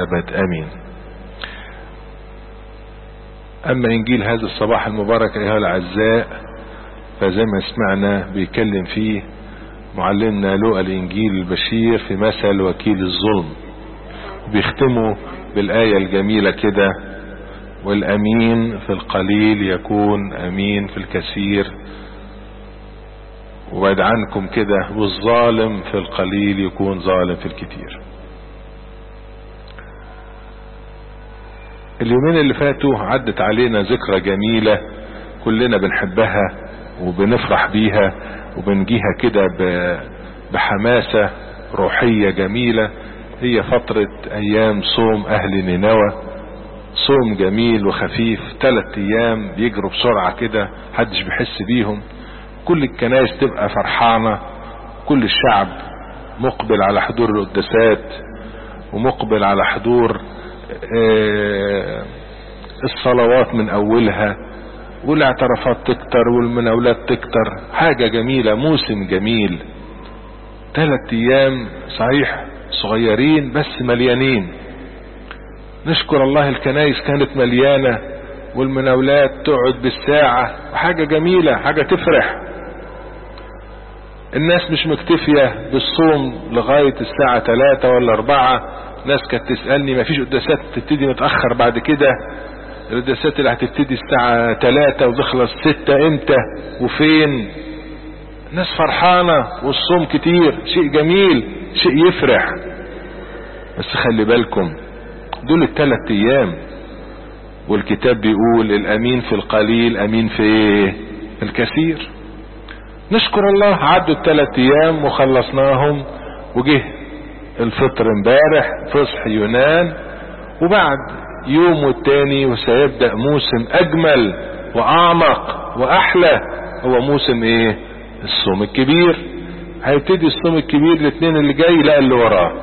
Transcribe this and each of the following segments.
الأبد آمين أما إنجيل هذا الصباح المبارك أيها الأعزاء فزي ما سمعنا بيكلم فيه معلمنا لوقا الإنجيل البشير في مثل وكيل الظلم بيختموا بالآية الجميلة كده والأمين في القليل يكون أمين في الكثير وبعد عنكم كده والظالم في القليل يكون ظالم في الكثير اليومين اللي فاتوا عدت علينا ذكرى جميلة كلنا بنحبها وبنفرح بيها وبنجيها كده بحماسة روحية جميلة هي فترة ايام صوم اهل نينوى صوم جميل وخفيف ثلاث ايام بيجروا بسرعة كده محدش بيحس بيهم كل الكنائس تبقى فرحانة كل الشعب مقبل على حضور القداسات ومقبل على حضور الصلوات من اولها والاعترافات تكتر والمناولات تكتر حاجة جميلة موسم جميل ثلاث ايام صحيح صغيرين بس مليانين نشكر الله الكنايس كانت مليانة والمناولات تقعد بالساعة حاجة جميلة حاجة تفرح الناس مش مكتفية بالصوم لغاية الساعة ثلاثة ولا اربعة ناس كانت تسألني ما فيش قداسات تبتدي متأخر بعد كده القداسات اللي هتبتدي الساعة ثلاثة وتخلص ستة امتى وفين ناس فرحانة والصوم كتير شيء جميل شيء يفرح بس خلي بالكم دول الثلاث ايام والكتاب بيقول الامين في القليل امين في ايه الكثير نشكر الله عدوا الثلاث ايام وخلصناهم وجه الفطر امبارح فصح يونان وبعد يوم والتاني وسيبدأ موسم اجمل واعمق واحلى هو موسم ايه الصوم الكبير هيبتدي الصوم الكبير الاثنين اللي جاي لا اللي وراه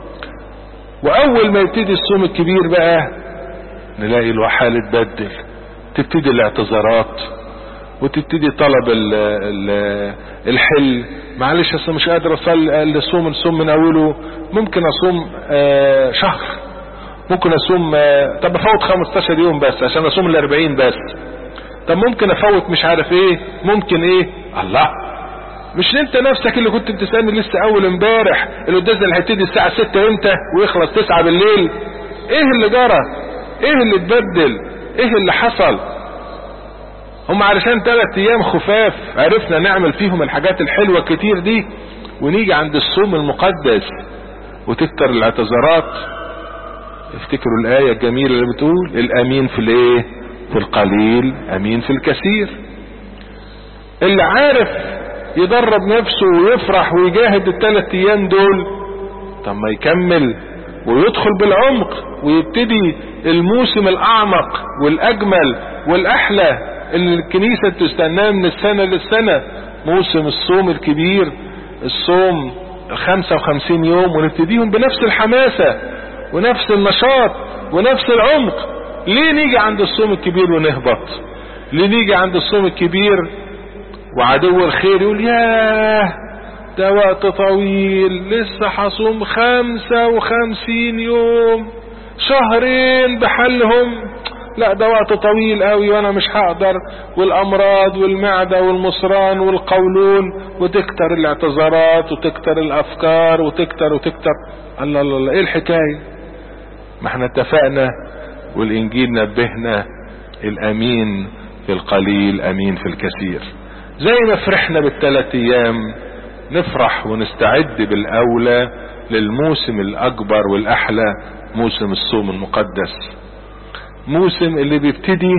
واول ما يبتدي الصوم الكبير بقى نلاقي الوحال اتبدل تبتدي الاعتذارات وتبتدي طلب ال ال الحل معلش اصل مش قادر اصلي الصوم الصوم من اوله ممكن اصوم آه شهر ممكن اصوم آه طب افوت 15 يوم بس عشان اصوم ال 40 بس طب ممكن افوت مش عارف ايه ممكن ايه الله مش انت نفسك اللي كنت بتسألني لسه اول امبارح القداس اللي هيبتدي الساعة 6 امتى ويخلص 9 بالليل ايه اللي جرى ايه اللي اتبدل ايه اللي حصل هم علشان ثلاث ايام خفاف عرفنا نعمل فيهم الحاجات الحلوة الكتير دي ونيجي عند الصوم المقدس وتكتر الاعتذارات افتكروا الآية الجميلة اللي بتقول الامين في الايه في القليل امين في الكثير اللي عارف يدرب نفسه ويفرح ويجاهد الثلاث ايام دول طب ما يكمل ويدخل بالعمق ويبتدي الموسم الاعمق والاجمل والاحلى اللي الكنيسة تستناه من السنة للسنة موسم الصوم الكبير الصوم 55 يوم ونبتديهم بنفس الحماسة ونفس النشاط ونفس العمق ليه نيجي عند الصوم الكبير ونهبط ليه نيجي عند الصوم الكبير وعدو الخير يقول ياه ده وقت طويل لسه حصوم خمسة وخمسين يوم شهرين بحلهم لا ده وقت طويل قوي وانا مش هقدر والامراض والمعدة والمصران والقولون وتكتر الاعتذارات وتكتر الافكار وتكتر وتكتر الله الله الله ايه الحكاية ما احنا اتفقنا والانجيل نبهنا الامين في القليل امين في الكثير زي ما فرحنا بالثلاث ايام نفرح ونستعد بالاولى للموسم الاكبر والاحلى موسم الصوم المقدس موسم اللي بيبتدي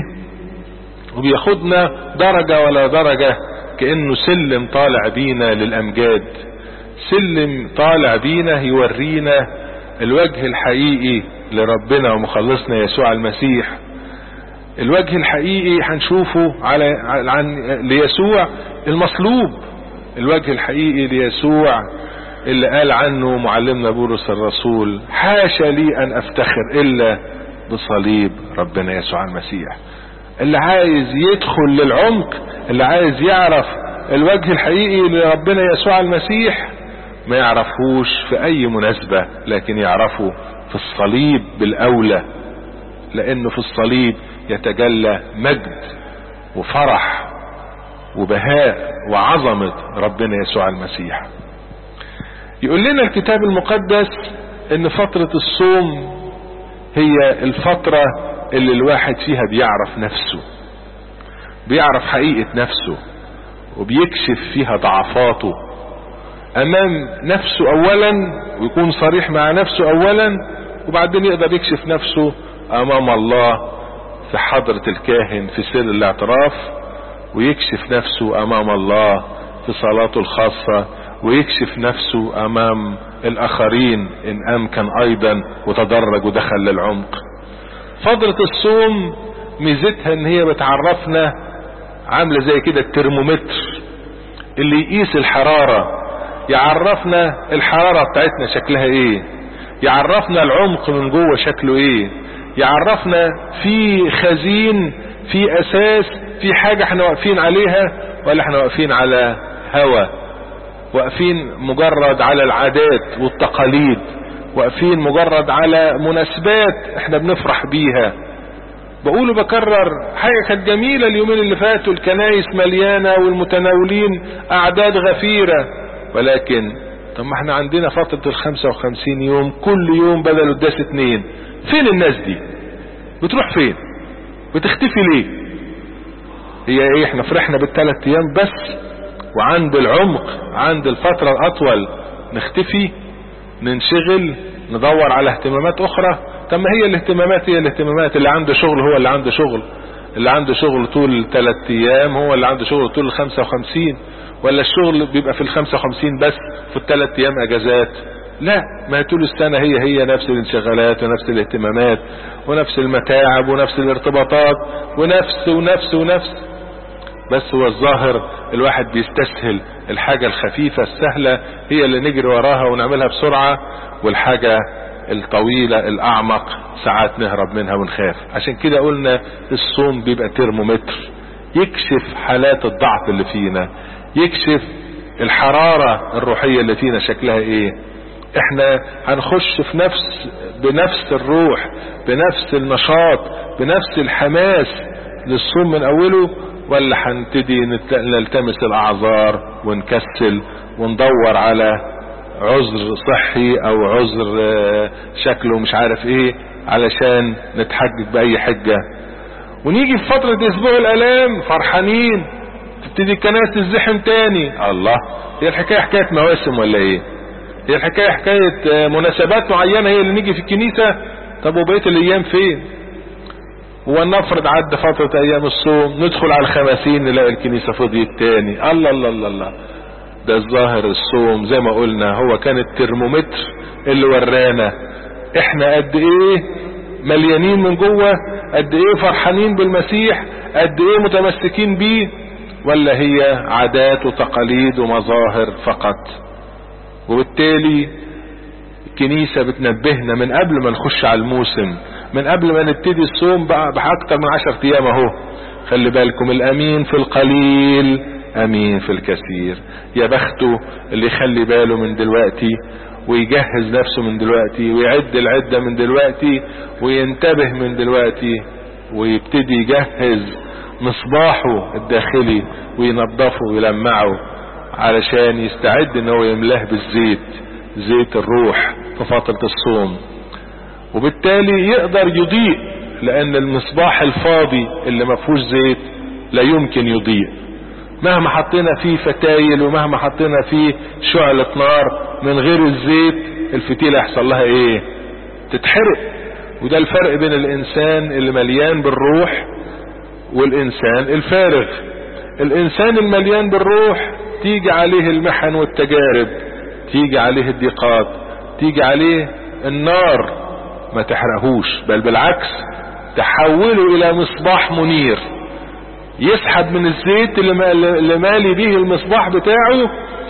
وبياخدنا درجة ولا درجة كأنه سلم طالع بينا للأمجاد سلم طالع بينا يورينا الوجه الحقيقي لربنا ومخلصنا يسوع المسيح الوجه الحقيقي هنشوفه على عن ليسوع المصلوب الوجه الحقيقي ليسوع اللي قال عنه معلمنا بولس الرسول حاشا لي ان افتخر الا بصليب ربنا يسوع المسيح اللي عايز يدخل للعمق اللي عايز يعرف الوجه الحقيقي لربنا يسوع المسيح ما يعرفوش في اي مناسبة لكن يعرفه في الصليب بالاولى لانه في الصليب يتجلى مجد وفرح وبهاء وعظمة ربنا يسوع المسيح يقول لنا الكتاب المقدس ان فترة الصوم هي الفترة اللي الواحد فيها بيعرف نفسه بيعرف حقيقة نفسه وبيكشف فيها ضعفاته امام نفسه اولا ويكون صريح مع نفسه اولا وبعدين يقدر يكشف نفسه امام الله في حضرة الكاهن في سر الاعتراف ويكشف نفسه امام الله في صلاته الخاصة ويكشف نفسه امام الاخرين ان امكن ايضا وتدرج ودخل للعمق فترة الصوم ميزتها ان هي بتعرفنا عاملة زي كده الترمومتر اللي يقيس الحرارة يعرفنا الحرارة بتاعتنا شكلها ايه يعرفنا العمق من جوه شكله ايه يعرفنا في خزين في اساس في حاجة احنا واقفين عليها ولا احنا واقفين على هوى واقفين مجرد على العادات والتقاليد واقفين مجرد على مناسبات احنا بنفرح بيها بقول وبكرر حاجة كانت جميلة اليومين اللي فاتوا الكنايس مليانة والمتناولين اعداد غفيرة ولكن طب ما احنا عندنا فترة الخمسة وخمسين يوم كل يوم بدل الداس اتنين فين الناس دي بتروح فين بتختفي ليه هي ايه احنا فرحنا بالثلاث ايام بس وعند العمق عند الفترة الاطول نختفي ننشغل ندور على اهتمامات اخرى طب ما هي الاهتمامات هي الاهتمامات اللي عنده شغل هو اللي عنده شغل اللي عنده شغل طول ثلاث ايام هو اللي عنده شغل طول الخمسة وخمسين ولا الشغل بيبقى في الخمسة وخمسين بس في الثلاث ايام اجازات لا ما طول السنة هي هي نفس الانشغالات ونفس الاهتمامات ونفس المتاعب ونفس الارتباطات ونفس ونفس ونفس بس هو الظاهر الواحد بيستسهل الحاجة الخفيفة السهلة هي اللي نجري وراها ونعملها بسرعة والحاجة الطويلة الاعمق ساعات نهرب منها ونخاف عشان كده قلنا الصوم بيبقى ترمومتر يكشف حالات الضعف اللي فينا يكشف الحرارة الروحية اللي فينا شكلها ايه احنا هنخش في نفس بنفس الروح بنفس النشاط بنفس الحماس للصوم من اوله ولا هنبتدي نلتمس الاعذار ونكسل وندور على عذر صحي او عذر شكله مش عارف ايه علشان نتحجج باي حجة ونيجي في فترة اسبوع الالام فرحانين تبتدي الكنائس تزدحم تاني الله هي الحكاية حكاية مواسم ولا ايه هي الحكاية حكاية مناسبات معينة هي اللي نيجي في الكنيسة طب وبقية الايام فين ونفرض عد فترة ايام الصوم ندخل على الخمسين نلاقي الكنيسة فضيت تاني الله الله الله الله ده الظاهر الصوم زي ما قلنا هو كان الترمومتر اللي ورانا احنا قد ايه مليانين من جوه قد ايه فرحانين بالمسيح قد ايه متمسكين بيه ولا هي عادات وتقاليد ومظاهر فقط وبالتالي الكنيسة بتنبهنا من قبل ما نخش على الموسم من قبل ما نبتدي الصوم بقى بأكتر من عشر ايام اهو خلي بالكم الامين في القليل امين في الكثير يا بخته اللي يخلي باله من دلوقتي ويجهز نفسه من دلوقتي ويعد العدة من دلوقتي وينتبه من دلوقتي ويبتدي يجهز مصباحه الداخلي وينظفه ويلمعه علشان يستعد ان هو يملاه بالزيت زيت الروح في فترة الصوم وبالتالي يقدر يضيء لان المصباح الفاضي اللي ما فيهوش زيت لا يمكن يضيء مهما حطينا فيه فتايل ومهما حطينا فيه شعلة نار من غير الزيت الفتيلة يحصل لها ايه تتحرق وده الفرق بين الانسان اللي مليان بالروح والانسان الفارغ الانسان المليان بالروح تيجي عليه المحن والتجارب تيجي عليه الضيقات تيجي عليه النار ما تحرقهوش بل بالعكس تحوله الى مصباح منير يسحب من الزيت اللي مالي به المصباح بتاعه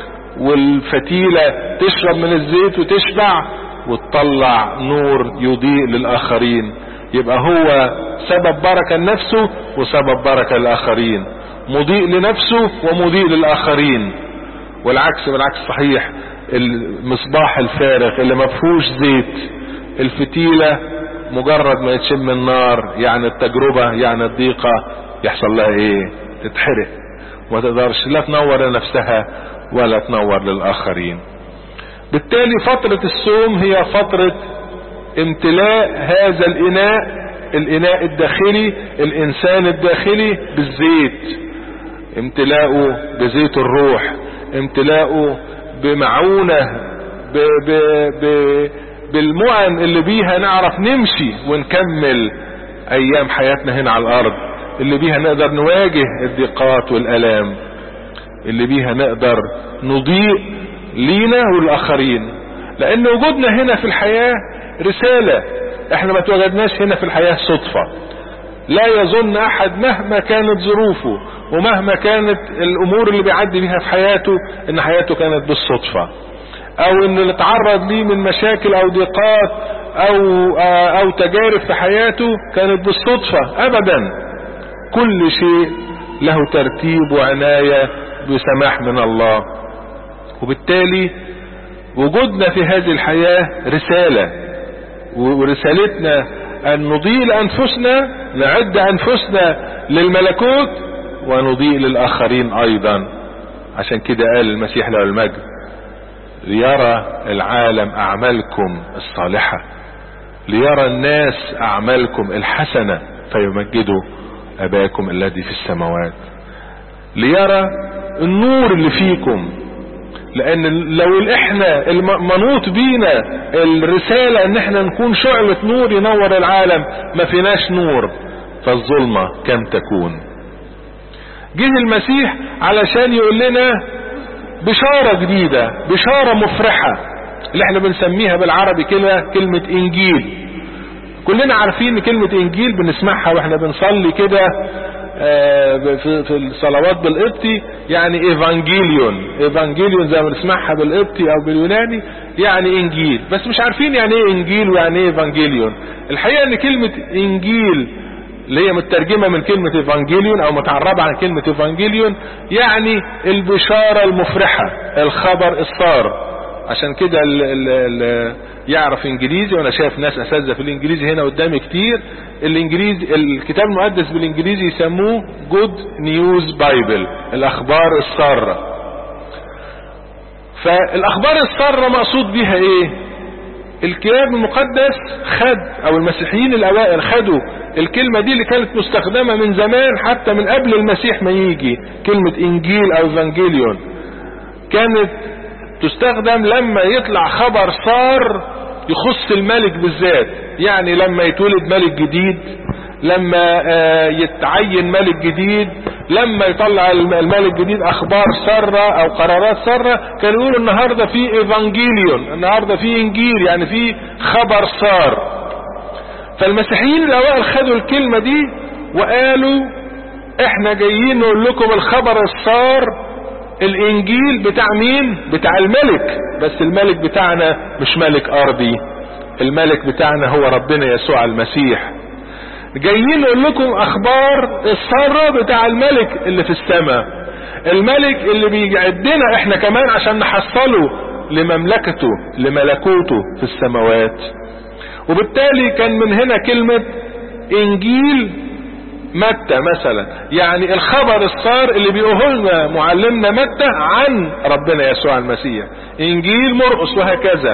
والفتيلة تشرب من الزيت وتشبع وتطلع نور يضيء للآخرين يبقى هو سبب بركة لنفسه وسبب بركة للآخرين مضيء لنفسه ومضيء للآخرين والعكس بالعكس صحيح المصباح الفارغ اللي ما فيهوش زيت الفتيلة مجرد ما يتشم النار يعني التجربة يعني الضيقة يحصل لها ايه تتحرق وما تقدرش لا تنور لنفسها ولا تنور للآخرين بالتالي فترة الصوم هي فترة امتلاء هذا الإناء الإناء الداخلي الإنسان الداخلي بالزيت امتلاؤه بزيت الروح امتلاؤه بمعونة ب ب ب بالمعن اللي بيها نعرف نمشي ونكمل ايام حياتنا هنا على الارض اللي بيها نقدر نواجه الضيقات والالام اللي بيها نقدر نضيء لينا والاخرين لان وجودنا هنا في الحياة رسالة احنا ما توجدناش هنا في الحياة صدفة لا يظن احد مهما كانت ظروفه ومهما كانت الامور اللي بيعدي بيها في حياته ان حياته كانت بالصدفة او ان اللي اتعرض ليه من مشاكل او ضيقات او او تجارب في حياته كانت بالصدفة ابدا كل شيء له ترتيب وعناية بسماح من الله وبالتالي وجودنا في هذه الحياة رسالة ورسالتنا ان نضيء لانفسنا نعد انفسنا للملكوت ونضيء للاخرين ايضا عشان كده قال المسيح له المجد ليرى العالم اعمالكم الصالحة ليرى الناس اعمالكم الحسنة فيمجدوا اباكم الذي في السماوات ليرى النور اللي فيكم لان لو احنا المنوط بينا الرسالة ان احنا نكون شعلة نور ينور العالم ما فيناش نور فالظلمة كم تكون جه المسيح علشان يقول لنا بشارة جديدة بشارة مفرحة اللي احنا بنسميها بالعربي كده كلمة انجيل كلنا عارفين كلمة انجيل بنسمعها واحنا بنصلي كده في في الصلوات بالقبطي يعني ايفانجيليون ايفانجيليون زي ما بنسمعها بالقبطي او باليوناني يعني انجيل بس مش عارفين يعني ايه انجيل ويعني ايه ايفانجيليون الحقيقة ان كلمة انجيل اللي هي مترجمة من كلمة ايفانجيليون او متعربة عن كلمة ايفانجيليون يعني البشارة المفرحة الخبر الصار عشان كده اللي يعرف انجليزي وانا شايف ناس اساتذه في الانجليزي هنا قدامي كتير الانجليزي الكتاب المقدس بالانجليزي يسموه جود نيوز بايبل الاخبار الساره فالاخبار الساره مقصود بيها ايه الكتاب المقدس خد او المسيحيين الاوائل خدوا الكلمة دي اللي كانت مستخدمة من زمان حتى من قبل المسيح ما يجي كلمة انجيل او ايفانجيليون كانت تستخدم لما يطلع خبر صار يخص الملك بالذات يعني لما يتولد ملك جديد لما يتعين ملك جديد لما يطلع الملك الجديد اخبار سارة او قرارات سارة كانوا يقولوا النهاردة في ايفانجيليون النهاردة في انجيل يعني في خبر صار فالمسيحيين الاوائل خدوا الكلمة دي وقالوا احنا جايين نقول لكم الخبر الصار الانجيل بتاع مين بتاع الملك بس الملك بتاعنا مش ملك ارضي الملك بتاعنا هو ربنا يسوع المسيح جايين نقول لكم اخبار السارة بتاع الملك اللي في السماء الملك اللي بيعدنا احنا كمان عشان نحصله لمملكته لملكوته في السماوات وبالتالي كان من هنا كلمة انجيل متى مثلا يعني الخبر الصار اللي بيقوله لنا معلمنا متى عن ربنا يسوع المسيح انجيل مرقس وهكذا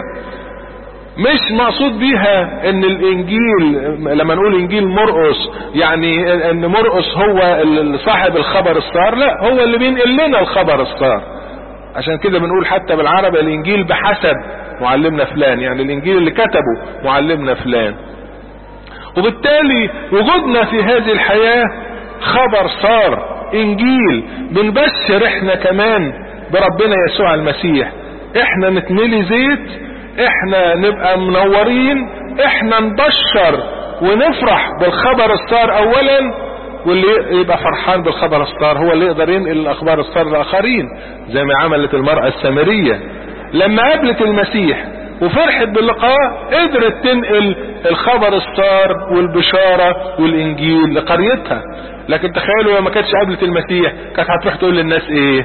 مش مقصود بيها ان الانجيل لما نقول انجيل مرقس يعني ان مرقس هو صاحب الخبر الصار لا هو اللي بينقل لنا الخبر الصار عشان كده بنقول حتى بالعربي الانجيل بحسب معلمنا فلان يعني الانجيل اللي كتبه معلمنا فلان وبالتالي وجودنا في هذه الحياة خبر صار انجيل بنبشر احنا كمان بربنا يسوع المسيح احنا نتملي زيت احنا نبقى منورين احنا نبشر ونفرح بالخبر الصار اولا واللي يبقى فرحان بالخبر الصار هو اللي يقدر ينقل الاخبار الصار لاخرين زي ما عملت المرأة السامرية لما قابلت المسيح وفرحت باللقاء قدرت تنقل الخبر الصار والبشارة والانجيل لقريتها لكن تخيلوا لما كانتش قابلت المسيح كانت هتروح تقول للناس ايه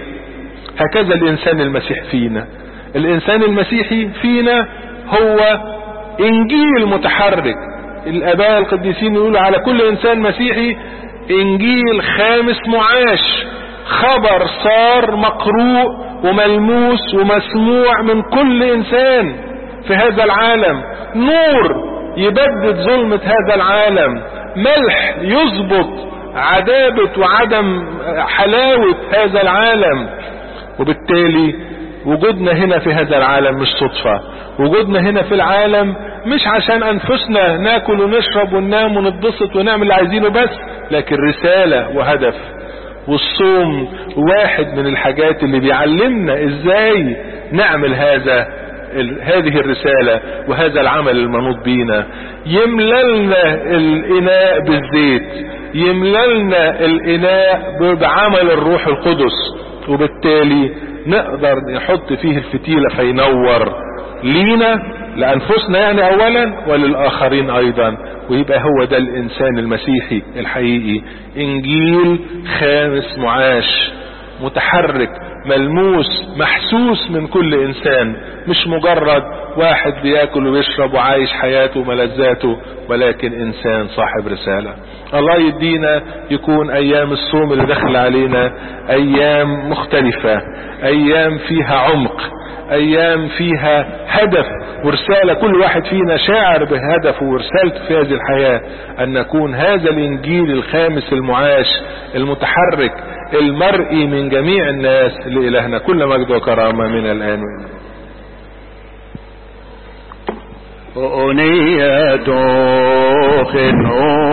هكذا الانسان المسيح فينا الانسان المسيحي فينا هو انجيل متحرك الاباء القديسين يقولوا على كل انسان مسيحي انجيل خامس معاش خبر صار مقروء وملموس ومسموع من كل انسان في هذا العالم نور يبدد ظلمة هذا العالم ملح يظبط عذابة وعدم حلاوة هذا العالم وبالتالي وجودنا هنا في هذا العالم مش صدفة وجودنا هنا في العالم مش عشان انفسنا ناكل ونشرب وننام ونتبسط ونعمل اللي عايزينه بس لكن رسالة وهدف والصوم واحد من الحاجات اللي بيعلمنا ازاي نعمل هذا هذه الرسالة وهذا العمل المنوط بينا يمللنا الاناء بالزيت يمللنا الاناء بعمل الروح القدس وبالتالي نقدر نحط فيه الفتيلة فينور لينا لأنفسنا يعني أولا وللآخرين أيضا ويبقى هو ده الإنسان المسيحي الحقيقي إنجيل خامس معاش متحرك ملموس محسوس من كل إنسان مش مجرد واحد بياكل ويشرب وعايش حياته وملذاته ولكن إنسان صاحب رسالة الله يدينا يكون أيام الصوم اللي دخل علينا أيام مختلفة أيام فيها عمق ايام فيها هدف ورسالة كل واحد فينا شاعر بهدفه ورسالته في هذه الحياة ان نكون هذا الانجيل الخامس المعاش المتحرك المرئي من جميع الناس لإلهنا كل مجد وكرامة من الآن أنية خنو